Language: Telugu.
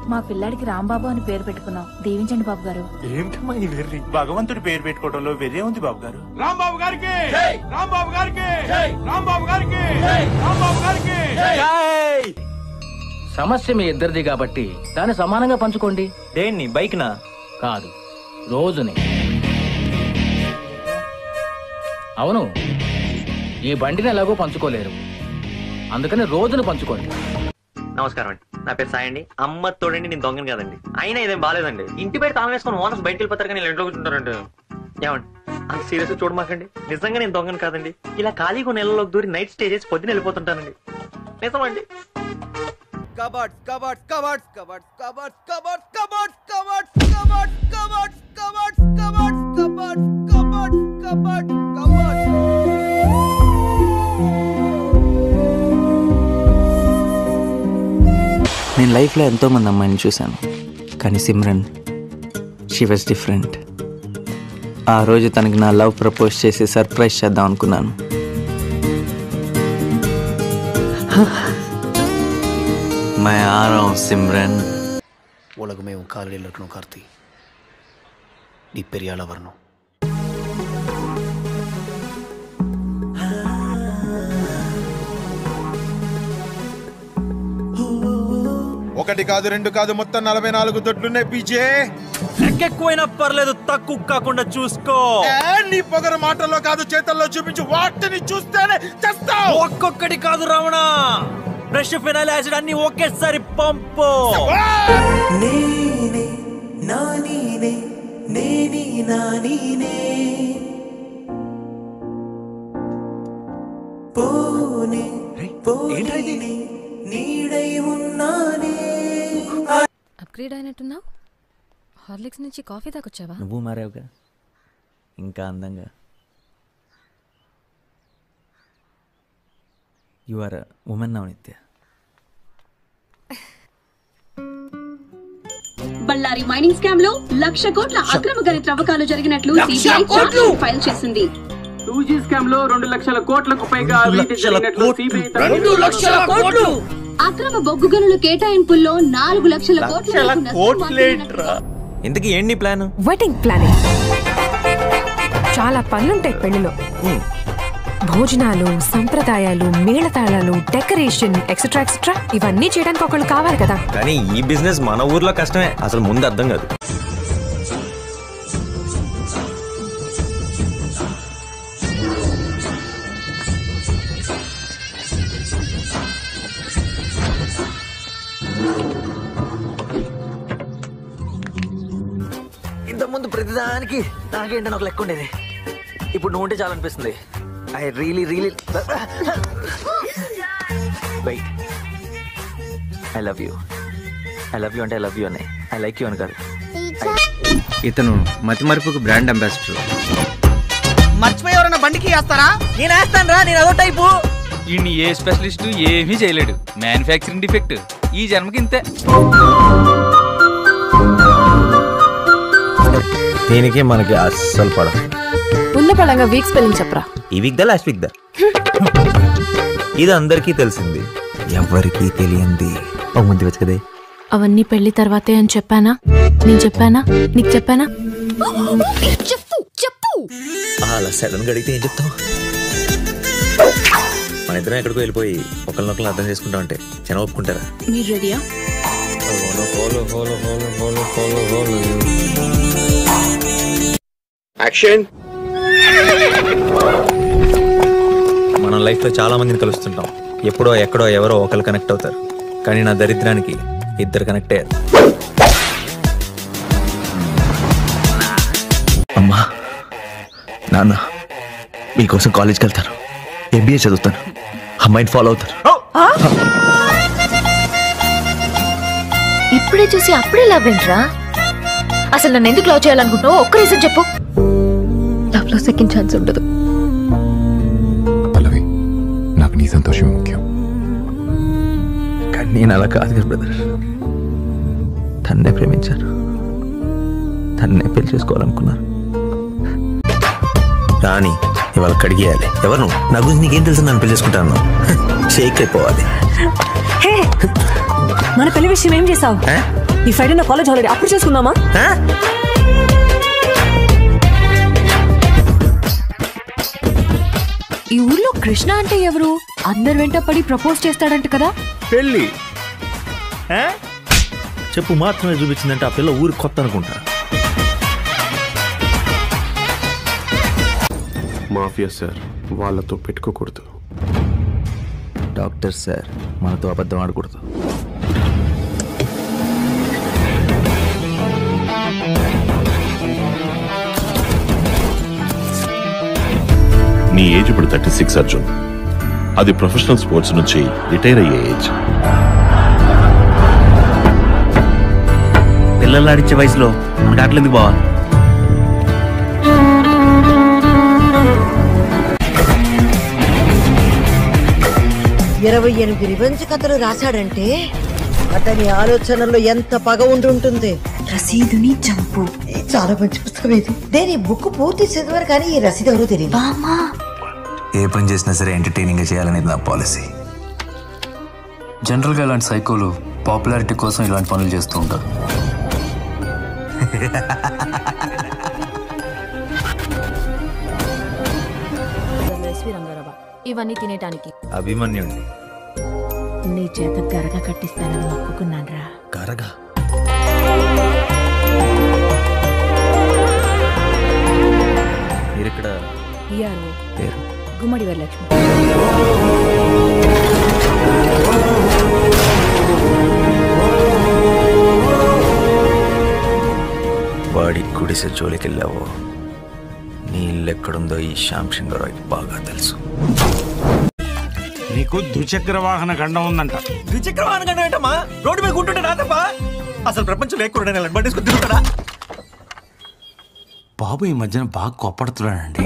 మా పిల్లాడికి రాంబాబు అని పేరు పెట్టుకున్నాం దీవించండి బాబు గారు ఏమిటమ్మా ఈ వెర్రి భగవంతుడి పేరు పెట్టుకోవడంలో వెర్రే ఉంది బాబు గారు రాంబాబు గారికి రాంబాబు గారికి రాంబాబు గారికి రాంబాబు గారికి సమస్య మీ ఇద్దరిది కాబట్టి దాన్ని సమానంగా పంచుకోండి దేన్ని బైక్ నా కాదు రోజుని అవును ఈ బండిని ఎలాగో పంచుకోలేరు అందుకని రోజును పంచుకోండి నమస్కారం అండి నా పేరు సాయి అండి అమ్మ తోడండి నేను దొంగను కదండి అయినా ఇదేం బాగాలేదండి ఇంటి బయట తాళం వేసుకొని ఓనర్స్ బయటకు వెళ్ళిపోతారు కానీ వీళ్ళు ఇంట్లో కూర్చుంటారండి ఏమండి అంత సీరియస్ చూడమాకండి నిజంగా నేను దొంగను కాదండి ఇలా ఖాళీగా నెలలోకి దూరి నైట్ స్టే చేసి పొద్దున వెళ్ళిపోతుంటానండి నిజమండి కబడ్స్ కబడ్స్ కబడ్స్ కబడ్స్ కబడ్స్ కబడ్స్ కబడ్స్ కబడ్స్ కబడ్స్ కబడ్స్ కబడ్స్ కబడ్స్ కబడ్స్ కబడ్స్ కబడ్స్ కబడ్స్ నేను లైఫ్లో ఎంతోమంది అమ్మాయిని చూశాను కానీ సిమ్రన్ షీ వాజ్ డిఫరెంట్ ఆ రోజు తనకి నా లవ్ ప్రపోజ్ చేసి సర్ప్రైజ్ చేద్దాం అనుకున్నాను मैं आ रहा हूँ सिमरन உலகமே உன் காலடியில் இருக்கணும் கார்த்தி நீ பெரிய ஆளா வரணும் ఒకటి కాదు రెండు కాదు మొత్తం నలభై నాలుగు దొడ్లున్నాయి పీజే ఎక్కువైనా పర్లేదు తక్కువ కాకుండా చూసుకో ఏ, నీ పొగరు మాటల్లో కాదు చేతల్లో చూపించు వాటిని చూస్తేనే చేస్తావు ఒక్కొక్కటి కాదు రావణ బ్రష్ ఫినాయిల్ యాసిడ్ అన్ని ఒకేసారి పంపు నేనే నా నీనే నేనే నా నీనే పోనే పోనే నీడై ఉన్నానే అప్గ్రేడ్ అయినట్టున్నావు హార్లిక్స్ నుంచి కాఫీ తాకొచ్చావా నువ్వు మారావుగా ఇంకా అందంగా యు ఆర్ ఉమెన్ నవ్ నిత్య బళ్ళారి మైనింగ్ స్కామ్ లో లక్ష కోట్ల అక్రమ గని త్రవ్వకాలు జరిగినట్లు సిబిఐ ఛార్జ్షీట్ ఫైల్ చేసింది టూ జీ స్కామ్ లో రెండు లక్షల కోట్లకు పైగా అవినీతి జరిగినట్లు సిబిఐ అక్రమ బొగ్గు గనుల కేటాయింపుల్లో నాలుగు లక్షల కోట్ల వరకు నష్టం వాటిల్లినట్లు ఇంతకీ ఏంటి ప్లాన్ వెడ్డింగ్ ప్లానింగ్ చాలా పనులుంటాయి పెళ్లిలో భోజనాలు సంప్రదాయాలు మేళతాళాలు డెకరేషన్ ఎక్సెట్రా ఎక్సెట్రా ఇవన్నీ చేయడానికి ఒకళ్ళు కావాలి కదా కానీ ఈ బిజినెస్ మన ఊర్లో కష్టమే అసలు ముందు అర్థం కాదు ఇంత ముందు ప్రతిదానికి నాకేంటని ఒక లెక్క ఉండేది ఇప్పుడు నువ్వు ఉంటే చాలనిపిస్తుంది I really really wait I love you I love you అంటే ఐ లవ్ యూ అని ఐ లైక్ యూ అని కాదు ఇతను మతిమరుపుకు బ్రాండ్ అంబాసిడర్ మర్చిపోయి ఎవరైనా బండికి వేస్తారా నేను వేస్తాను రా నేను అదో టైపు ఇన్ని ఏ స్పెషలిస్ట్ ఏమీ చేయలేడు మ్యానుఫ్యాక్చరింగ్ డిఫెక్ట్ ఈ జన్మకి ఇంతే దీనికి మనకి అస్సలు పడదు ఉన్న పడంగా వీక్ స్పెల్లింగ్ చెప్పరా ఈ వీక్ దా లాస్ట్ వీక్ దా ఇది అందరికీ తెలిసింది ఎవరికీ తెలియంది ఒక ముద్దు వచ్చు కదే అవన్నీ పెళ్లి తర్వాతే అని చెప్పానా నేను చెప్పానా నీకు చెప్పానా చెప్పు చెప్పు అలా సడన్ గా అడిగితే ఏం చెప్తాం మన ఇద్దరం ఎక్కడికో వెళ్ళిపోయి ఒకరినొకరు అర్థం చేసుకుంటా ఉంటే జనం ఒప్పుకుంటారా మీరు రెడీయా యాక్షన్ మనం లైఫ్ లో చాలా మందిని కలుస్తుంటాం ఎప్పుడో ఎక్కడో ఎవరో ఒకరు కనెక్ట్ అవుతారు కానీ నా దరిద్రానికి ఇద్దరు కనెక్ట్ అయ్యారు అమ్మా నాన్న మీకోసం కాలేజ్కి వెళ్తాను ఎంబీఏ చదువుతాను అమ్మాయిని ఫాలో అవుతాను ఇప్పుడే చూసి అప్పుడే లవ్ ఏంట్రా అసలు నన్ను ఎందుకు లవ్ చేయాలనుకుంటున్నావు ఒక్క రీజన్ చెప్పు లవ్ లో సెకండ్ ఛాన్స్ ఉండదు పల్లవి నాకు నీ సంతోషమే ముఖ్యం కానీ నేను అలా కాదు కదా బ్రదర్ తన్నే ప్రేమించాను తన్నే పెళ్లి చేసుకోవాలనుకున్నాను రాని ఇవాళ కడిగేయాలి ఎవరు నువ్వు? నా గురించి నీకేం తెలుసు నన్ను పెళ్లి చేసుకుంటాను షేక్ అయిపోవాలి మన పెళ్లి విషయం ఏం చేసావు ఏ? ఈ ఫ్రైడే నా కాలేజ్ హాలిడే అప్పుడు చేసుకుందామా ఈ ఊర్లో కృష్ణ అంటే ఎవరు అందరు వెంట పడి ప్రపోజ్ చేస్తాడంట కదా పెళ్ళి ఆ? చెప్పు మాత్రమే చూపించిందంటే ఆ పిల్ల ఊరికి కొత్త అనుకుంటా మాఫియా సార్ వాళ్ళతో పెట్టుకోకూడదు డాక్టర్ సార్ మనతో అబద్ధం ఆడకూడదు నీ ఏజ్ ఇప్పుడు థర్టీ సిక్స్ అర్జున్ అది ప్రొఫెషనల్ స్పోర్ట్స్ నుంచి రిటైర్ అయ్యే ఏజ్ పిల్లలు ఆడించే వయసులో మనకు ఆటలు ఎందుకు బావా ఇరవై ఎనిమిది రివెంజ్ కథలు రాశాడంటే అతని ఆలోచనలో ఎంత పగ ఉండుంటుంది రసీదుని చంపు చాలా మంచి పుస్తకం ఇది దేని బుక్ పూర్తి చదివారు కానీ ఈ రసీదు ఎవరో తెలియదు ఏ పని చేసినా సరే ఎంటర్టైనింగ్గా చేయాలనేది నా పాలసీ జనరల్గా ఇలాంటి సైకోలు పాపులారిటీ కోసం ఇలాంటి పనులు చేస్తూ ఉంటారు ఇవన్నీ తినేటానికి అభిమన్యుండి నీ చేత గరగ కట్టిస్తానని మొక్కుకున్నాను రా కరగా మీరిక్కడ పేరు గుమ్మడి వరలక్ష్మి వాడి గుడిసె జోలికెళ్ళావో నీ ఇల్లు ఎక్కడుందో ఈ శ్యామ్ సింగరాయ్కి బాగా తెలుసు నీకు ద్విచక్ర వాహన గండం ఉందంట ద్విచక్ర వాహనం కంటే ఏంటమ్మా రోడ్డు మీద ఉంటుంటే నా తప్ప అసలు ప్రపంచం లేకుండా నేను బండేసుకుని తిరుగుతాడా బాబు ఈ మధ్యన బాగా కోపడుతున్నాడండి